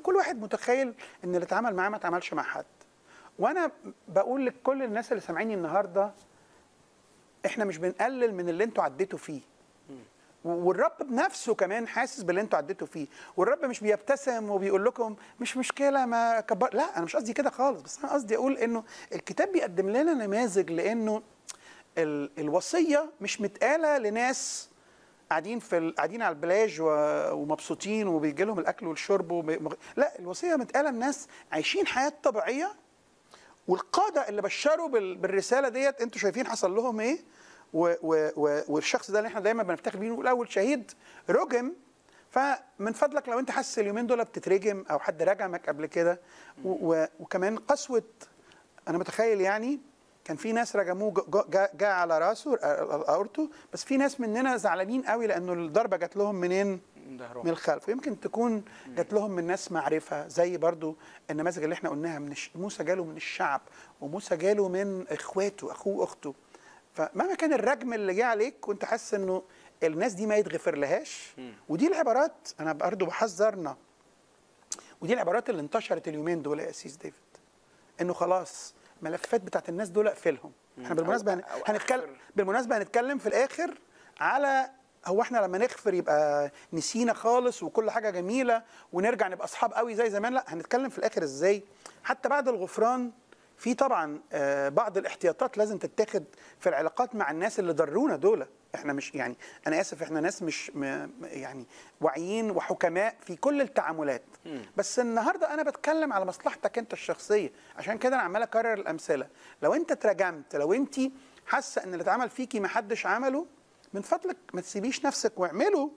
كل واحد متخيل ان اللي اتعامل معاه ما اتعاملش مع حد وانا بقول لكل الناس اللي سامعيني النهارده احنا مش بنقلل من اللي انتوا عديتوا فيه والرب بنفسه كمان حاسس باللي انتوا عديتوا فيه والرب مش بيبتسم وبيقول لكم مش مشكله ما كبر لا انا مش قصدي كده خالص بس انا قصدي اقول انه الكتاب بيقدم لنا نماذج لانه ال الوصيه مش متقاله لناس قاعدين في ال- قاعدين على البلاج و- ومبسوطين وبيجي لهم الاكل والشرب وب... لا الوصيه متقاله لناس عايشين حياه طبيعيه والقاده اللي بشروا بال- بالرساله ديت انتوا شايفين حصل لهم ايه و و و والشخص ده اللي احنا دايما بنفتخر بيه نقول اول شهيد رجم فمن فضلك لو انت حاسس اليومين دول بتترجم او حد رجمك قبل كده و- و- وكمان قسوه انا متخيل يعني كان في ناس رجموه ج- ج- جا, جا على راسه اورته بس في ناس مننا زعلانين قوي لانه الضربه جات لهم منين من الخلف ويمكن تكون جات لهم من ناس معرفه زي برضو النماذج اللي احنا قلناها من الش... موسى جاله من الشعب وموسى جاله من اخواته اخوه واخته فمهما كان الرجم اللي جه عليك وانت حاسس انه الناس دي ما يتغفر لهاش ودي العبارات انا برضو بحذرنا ودي العبارات اللي انتشرت اليومين دول يا اسيس ديفيد انه خلاص ملفات بتاعت الناس دول اقفلهم احنا بالمناسبه هن- أو هنتكلم أغفر. بالمناسبه هنتكلم في الاخر على هو احنا لما نغفر يبقى نسينا خالص وكل حاجه جميله ونرجع نبقى اصحاب قوي زي زمان لا هنتكلم في الاخر ازاي حتى بعد الغفران في طبعا آه، بعض الاحتياطات لازم تتاخد في العلاقات مع الناس اللي ضرونا دول احنا مش يعني انا اسف احنا ناس مش م م- يعني واعيين وحكماء في كل التعاملات بس النهارده انا بتكلم على مصلحتك انت الشخصيه عشان كده انا عمال اكرر الامثله لو انت اترجمت لو انت حاسه ان اللي اتعمل فيكي ما حدش عمله من فضلك ما تسيبيش نفسك واعمله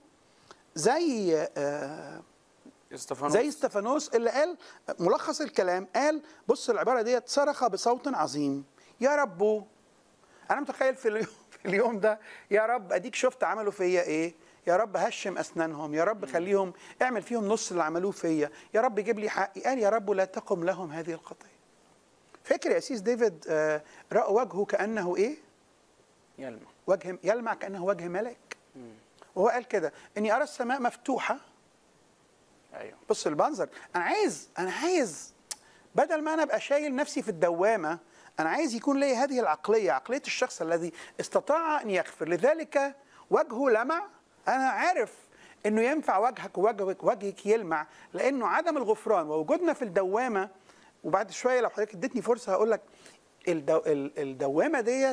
زي آه استفانوس زي استفانوس اللي قال ملخص الكلام قال بص العباره ديت صرخ بصوت عظيم يا رب انا متخيل في اليوم, في اليوم ده يا رب اديك شفت عملوا فيا ايه يا رب هشم اسنانهم يا رب خليهم اعمل فيهم نص اللي عملوه فيا يا رب جيب لي حقي قال يا رب لا تقم لهم هذه الخطيه فاكر يا اسيس ديفيد آه، راى وجهه كانه ايه يلمع وجه يلمع كانه وجه ملك وهو قال كده اني ارى السماء مفتوحه ايوه بص المنظر انا عايز انا عايز بدل ما انا ابقى شايل نفسي في الدوامه انا عايز يكون لي هذه العقليه عقليه الشخص الذي استطاع ان يغفر لذلك وجهه لمع انا عارف انه ينفع وجهك ووجهك وجهك يلمع لانه عدم الغفران ووجودنا في الدوامه وبعد شويه لو حضرتك اديتني فرصه هقول لك الدو ال- الدوامه ديت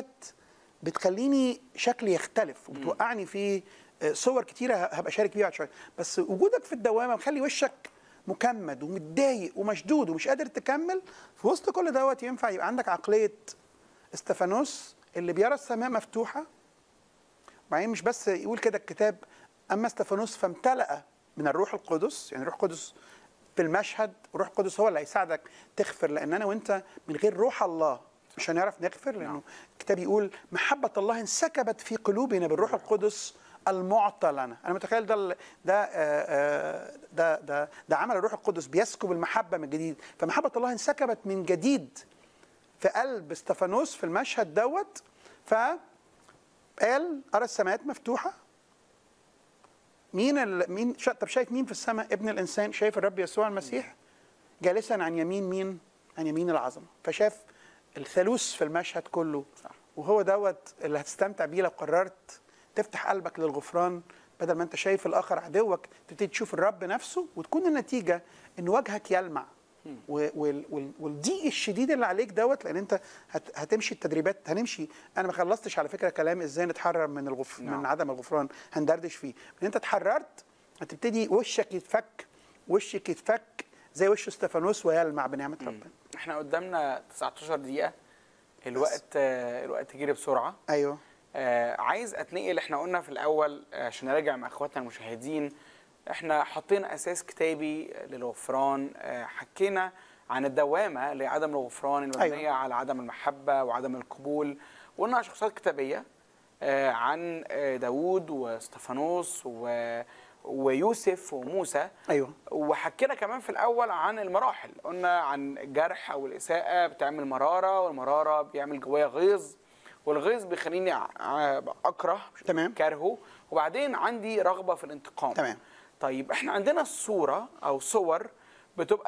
بتخليني شكلي يختلف وبتوقعني في آه، صور كتيره هبقى شارك فيها بعد شويه بس وجودك في الدوامه مخلي وشك مكمد ومتضايق ومشدود ومش قادر تكمل في وسط كل دوت ينفع يبقى عندك عقليه استفانوس اللي بيرى السماء مفتوحه وبعدين مش بس يقول كده الكتاب اما استفانوس فامتلأ من الروح القدس يعني الروح القدس في المشهد الروح القدس هو اللي هيساعدك تغفر لان انا وانت من غير روح الله مش هنعرف نغفر لانه الكتاب يقول محبه الله انسكبت في قلوبنا بالروح القدس المعطى لنا انا متخيل ده ال- ده آه، آه، ده ده ده عمل الروح القدس بيسكب المحبه من جديد فمحبه الله انسكبت من جديد في قلب استفانوس في المشهد دوت فقال ارى السماوات مفتوحه مين ال... مين شا... طب شايف مين في السماء ابن الانسان شايف الرب يسوع المسيح جالسا عن يمين مين عن يمين العظمه فشاف الثالوث في المشهد كله صح. وهو دوت اللي هتستمتع بيه لو قررت تفتح قلبك للغفران بدل ما انت شايف الاخر عدوك تبتدي تشوف الرب نفسه وتكون النتيجه ان وجهك يلمع و- وال- وال- والضيق الشديد اللي عليك دوت لان انت هت- هتمشي التدريبات هنمشي انا ما خلصتش على فكره كلام ازاي نتحرر من الغف نعم. من عدم الغفران هندردش فيه من انت اتحررت هتبتدي وشك يتفك وشك يتفك زي وش استفانوس ويلمع بنعمه ربنا احنا قدامنا 19 دقيقة الوقت آه، الوقت جري بسرعة ايوه آه عايز اتنقل احنا قلنا في الاول آه، عشان نراجع مع اخواتنا المشاهدين احنا حطينا اساس كتابي للغفران آه حكينا عن الدوامه لعدم الغفران المبنيه أيوة. على عدم المحبه وعدم القبول وقلنا عن شخصيات كتابيه آه عن آه داوود واستفانوس و ويوسف وموسى ايوه وحكينا كمان في الاول عن المراحل قلنا عن الجرح او الاساءه بتعمل مراره والمراره بيعمل جوايا غيظ والغيظ بيخليني ع- ع- اكره تمام. كارهه وبعدين عندي رغبه في الانتقام تمام. طيب احنا عندنا صوره او صور بتبقى